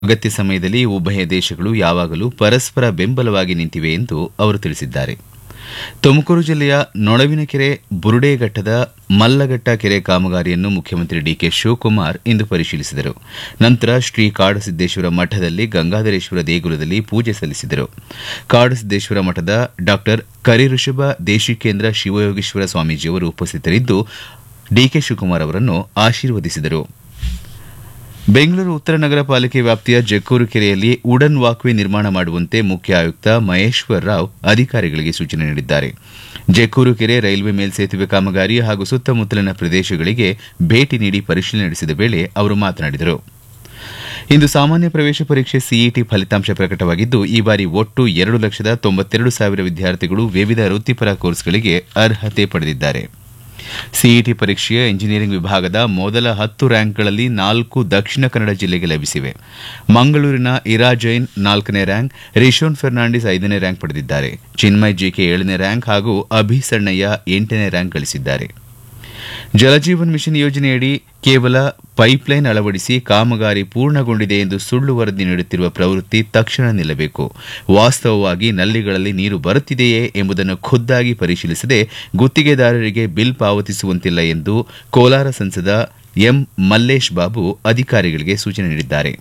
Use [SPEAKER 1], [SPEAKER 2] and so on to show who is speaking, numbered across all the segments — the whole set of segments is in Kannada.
[SPEAKER 1] ಅಗತ್ಯ ಸಮಯದಲ್ಲಿ ಉಭಯ ದೇಶಗಳು ಯಾವಾಗಲೂ ಪರಸ್ಪರ ಬೆಂಬಲವಾಗಿ ನಿಂತಿವೆ ಎಂದು ಅವರು ತಿಳಿಸಿದ್ದಾರೆ ತುಮಕೂರು ಜಿಲ್ಲೆಯ ನೊಳವಿನಕೆರೆ ಬುರುಡೇಘಟ್ಟದ ಮಲ್ಲಘಟ್ಟ ಕೆರೆ ಕಾಮಗಾರಿಯನ್ನು ಮುಖ್ಯಮಂತ್ರಿ ಡಿಕೆ ಶಿವಕುಮಾರ್ ಇಂದು ಪರಿಶೀಲಿಸಿದರು ನಂತರ ಶ್ರೀ ಕಾಡಸಿದ್ದೇಶ್ವರ ಮಠದಲ್ಲಿ ಗಂಗಾಧರೇಶ್ವರ ದೇಗುಲದಲ್ಲಿ ಪೂಜೆ ಸಲ್ಲಿಸಿದರು ಕಾಡಸಿದ್ದೇಶ್ವರ ಮಠದ ಡಾ ಕರಿಋಷಭ ದೇಶಿಕೇಂದ್ರ ಶಿವಯೋಗೀಶ್ವರ ಸ್ವಾಮೀಜಿಯವರು ಉಪಸ್ಥಿತರಿದ್ದು ಡಿಕೆ ಶಿವಕುಮಾರ್ ಅವರನ್ನು ಆಶೀರ್ವದಿಸಿದರು ಬೆಂಗಳೂರು ಉತ್ತರ ನಗರ ಪಾಲಿಕೆ ವ್ಯಾಪ್ತಿಯ ಜಕ್ಕೂರು ಕೆರೆಯಲ್ಲಿ ವುಡನ್ ವಾಕ್ವೇ ನಿರ್ಮಾಣ ಮಾಡುವಂತೆ ಮುಖ್ಯ ಆಯುಕ್ತ ಮಹೇಶ್ವರ್ ರಾವ್ ಅಧಿಕಾರಿಗಳಿಗೆ ಸೂಚನೆ ನೀಡಿದ್ದಾರೆ ಜಕ್ಕೂರು ಕೆರೆ ರೈಲ್ವೆ ಮೇಲ್ಸೇತುವೆ ಕಾಮಗಾರಿ ಹಾಗೂ ಸುತ್ತಮುತ್ತಲಿನ ಪ್ರದೇಶಗಳಿಗೆ ಭೇಟಿ ನೀಡಿ ಪರಿಶೀಲನೆ ನಡೆಸಿದ ವೇಳೆ ಅವರು ಮಾತನಾಡಿದರು ಇಂದು ಸಾಮಾನ್ಯ ಪ್ರವೇಶ ಪರೀಕ್ಷೆ ಸಿಇಟಿ ಫಲಿತಾಂಶ ಪ್ರಕಟವಾಗಿದ್ದು ಈ ಬಾರಿ ಒಟ್ಟು ಎರಡು ಲಕ್ಷದ ತೊಂಬತ್ತೆರಡು ಸಾವಿರ ವಿದ್ಯಾರ್ಥಿಗಳು ವಿವಿಧ ವೃತ್ತಿಪರ ಕೋರ್ಸ್ಗಳಿಗೆ ಅರ್ಹತೆ ಪಡೆದಿದ್ದಾರೆ ಸಿಇಟಿ ಪರೀಕ್ಷೆಯ ಇಂಜಿನಿಯರಿಂಗ್ ವಿಭಾಗದ ಮೊದಲ ಹತ್ತು ರ್ಯಾಂಕ್ಗಳಲ್ಲಿ ನಾಲ್ಕು ದಕ್ಷಿಣ ಕನ್ನಡ ಜಿಲ್ಲೆಗೆ ಲಭಿಸಿವೆ ಮಂಗಳೂರಿನ ಇರಾ ಜೈನ್ ನಾಲ್ಕನೇ ರ್ಯಾಂಕ್ ರಿಶೋನ್ ಫೆರ್ನಾಂಡಿಸ್ ಐದನೇ ರ್ಯಾಂಕ್ ಪಡೆದಿದ್ದಾರೆ ಚಿನ್ಮಯ್ ಜಿಕೆ ಏಳನೇ ರ್ಯಾಂಕ್ ಹಾಗೂ ಅಭಿ ಸಣ್ಣಯ್ಯ ಎಂಟನೇ ರ್ಯಾಂಕ್ ಗಳಿಸಿದ್ದಾರೆ ಜಲಜೀವನ್ ಮಿಷನ್ ಯೋಜನೆಯಡಿ ಕೇವಲ ಪೈಪ್ಲೈನ್ ಅಳವಡಿಸಿ ಕಾಮಗಾರಿ ಪೂರ್ಣಗೊಂಡಿದೆ ಎಂದು ಸುಳ್ಳು ವರದಿ ನೀಡುತ್ತಿರುವ ಪ್ರವೃತ್ತಿ ತಕ್ಷಣ ನಿಲ್ಲಬೇಕು ವಾಸ್ತವವಾಗಿ ನಲ್ಲಿಗಳಲ್ಲಿ ನೀರು ಬರುತ್ತಿದೆಯೇ ಎಂಬುದನ್ನು ಖುದ್ದಾಗಿ ಪರಿಶೀಲಿಸದೆ ಗುತ್ತಿಗೆದಾರರಿಗೆ ಬಿಲ್ ಪಾವತಿಸುವಂತಿಲ್ಲ ಎಂದು ಕೋಲಾರ ಸಂಸದ ಎಂ ಮಲ್ಲೇಶ್ ಬಾಬು ಅಧಿಕಾರಿಗಳಿಗೆ ಸೂಚನೆ ನೀಡಿದ್ದಾರೆ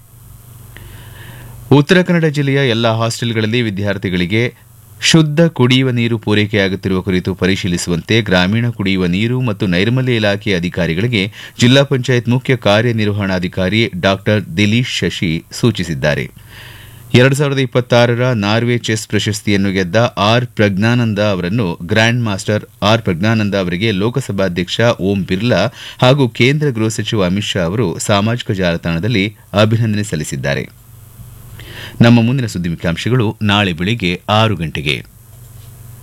[SPEAKER 1] ಉತ್ತರ ಕನ್ನಡ ಜಿಲ್ಲೆಯ ಎಲ್ಲಾ ಹಾಸ್ಟೆಲ್ಗಳಲ್ಲಿ ವಿದ್ಯಾರ್ಥಿಗಳಿಗೆ ಶುದ್ದ ಕುಡಿಯುವ ನೀರು ಪೂರೈಕೆಯಾಗುತ್ತಿರುವ ಕುರಿತು ಪರಿಶೀಲಿಸುವಂತೆ ಗ್ರಾಮೀಣ ಕುಡಿಯುವ ನೀರು ಮತ್ತು ನೈರ್ಮಲ್ಯ ಇಲಾಖೆ ಅಧಿಕಾರಿಗಳಿಗೆ ಜಿಲ್ಲಾ ಪಂಚಾಯತ್ ಮುಖ್ಯ ಕಾರ್ಯನಿರ್ವಹಣಾಧಿಕಾರಿ ಡಾ ದಿಲೀಶ್ ಶಶಿ ಸೂಚಿಸಿದ್ದಾರೆ ಎರಡು ಸಾವಿರದ ಇಪ್ಪತ್ತಾರರ ನಾರ್ವೆ ಚೆಸ್ ಪ್ರಶಸ್ತಿಯನ್ನು ಗೆದ್ದ ಆರ್ ಪ್ರಜ್ಞಾನಂದ ಅವರನ್ನು ಗ್ರ್ಯಾಂಡ್ ಮಾಸ್ಟರ್ ಆರ್ ಪ್ರಜ್ಞಾನಂದ ಅವರಿಗೆ ಲೋಕಸಭಾಧ್ಯಕ್ಷ ಓಂ ಬಿರ್ಲಾ ಹಾಗೂ ಕೇಂದ್ರ ಗೃಹ ಸಚಿವ ಅಮಿತ್ ಶಾ ಅವರು ಸಾಮಾಜಿಕ ಜಾಲತಾಣದಲ್ಲಿ ಅಭಿನಂದನೆ ಸಲ್ಲಿಸಿದ್ದಾರೆ ನಮ್ಮ ಮುಂದಿನ ಸುದ್ದಿ ಮುಖ್ಯಾಂಶಗಳು ನಾಳೆ ಬೆಳಿಗ್ಗೆ ಆರು ಗಂಟೆಗೆ